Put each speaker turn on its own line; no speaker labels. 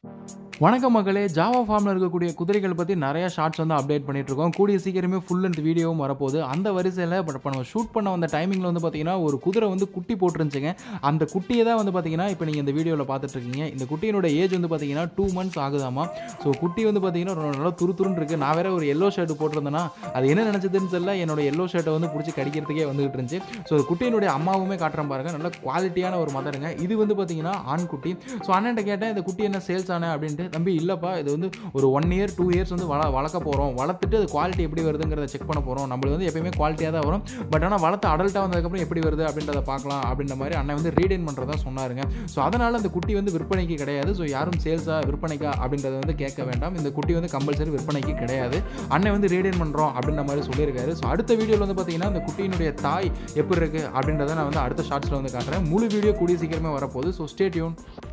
வணக்கம் மக்களே ஜாவா ஃபார்மில் இருக்கக்கூடிய குதிரைகள் பற்றி நிறைய ஷார்ட்ஸ் வந்து அப்டேட் பண்ணிட்டு இருக்கோம் கூடிய சீக்கிரமே ஃபுல் அண்ட் வீடியோவும் வரப்போகுது அந்த வரிசையில் பட் இப்போ நம்ம ஷூட் பண்ண வந்த டைமிங்கில் வந்து பார்த்தீங்கன்னா ஒரு குதிரை வந்து குட்டி போட்டுருந்துச்சுங்க அந்த குட்டியை தான் வந்து பார்த்தீங்கன்னா இப்போ நீங்கள் இந்த வீடியோவில் பார்த்துட்டு இருக்கீங்க இந்த குட்டியினோட ஏஜ் வந்து பார்த்தீங்கன்னா டூ மந்த்ஸ் ஆகுதாமா ஸோ குட்டி வந்து பார்த்தீங்கன்னா ரொம்ப நல்லா துரு துருன்னு இருக்குது நான் வேற ஒரு எல்லோ ஷர்ட் போட்டிருந்தேன்னா அது என்ன நினச்சதுன்னு தெரியல என்னோட எல்லோ ஷர்ட்டை வந்து பிடிச்சி கடிக்கிறதுக்கே வந்துகிட்டு இருந்துச்சு ஸோ குட்டியினுடைய அம்மாவுமே காட்டுறேன் பாருங்க நல்ல குவாலிட்டியான ஒரு மதருங்க இது வந்து பார்த்தீங்கன்னா ஆண் குட்டி ஸோ அண்ணன்ட்ட கேட்டேன் இந்த குட்டி என்ன சேல்ஸ் ஆனே அப்படின்ட்டு தம்பி இல்லைப்பா இது வந்து ஒரு ஒன் இயர் டூ இயர்ஸ் வந்து வள வளர்க்க போகிறோம் வளர்த்துட்டு அது குவாலிட்டி எப்படி வருதுங்கிறத செக் பண்ண போகிறோம் நம்மளுக்கு வந்து எப்பயுமே குவாலிட்டியாக தான் வரும் பட் ஆனால் வளர்த்து அடல்ட்டாக வந்ததுக்கப்புறம் எப்படி வருது அப்படின்றத பார்க்கலாம் அப்படின்ற மாதிரி அண்ணன் வந்து ரீடைன் பண்ணுறதா சொன்னாருங்க ஸோ அதனால் அந்த குட்டி வந்து விற்பனைக்கு கிடையாது ஸோ யாரும் சேல்ஸாக விற்பனைக்கா அப்படின்றத வந்து கேட்க வேண்டாம் இந்த குட்டி வந்து கம்பல்சரி விற்பனைக்கு கிடையாது அண்ணன் வந்து ரீடைன் பண்ணுறோம் அப்படின்ற மாதிரி சொல்லியிருக்காரு ஸோ அடுத்த வீடியோவில் வந்து பார்த்தீங்கன்னா அந்த குட்டியினுடைய தாய் எப்படி இருக்குது அப்படின்றத நான் வந்து அடுத்த ஷார்ட்ஸில் வந்து காட்டுறேன் முழு வீடியோ கூடிய சீக்கிரமே வரப்போகுது ஸோ ஸ்டே டியூன்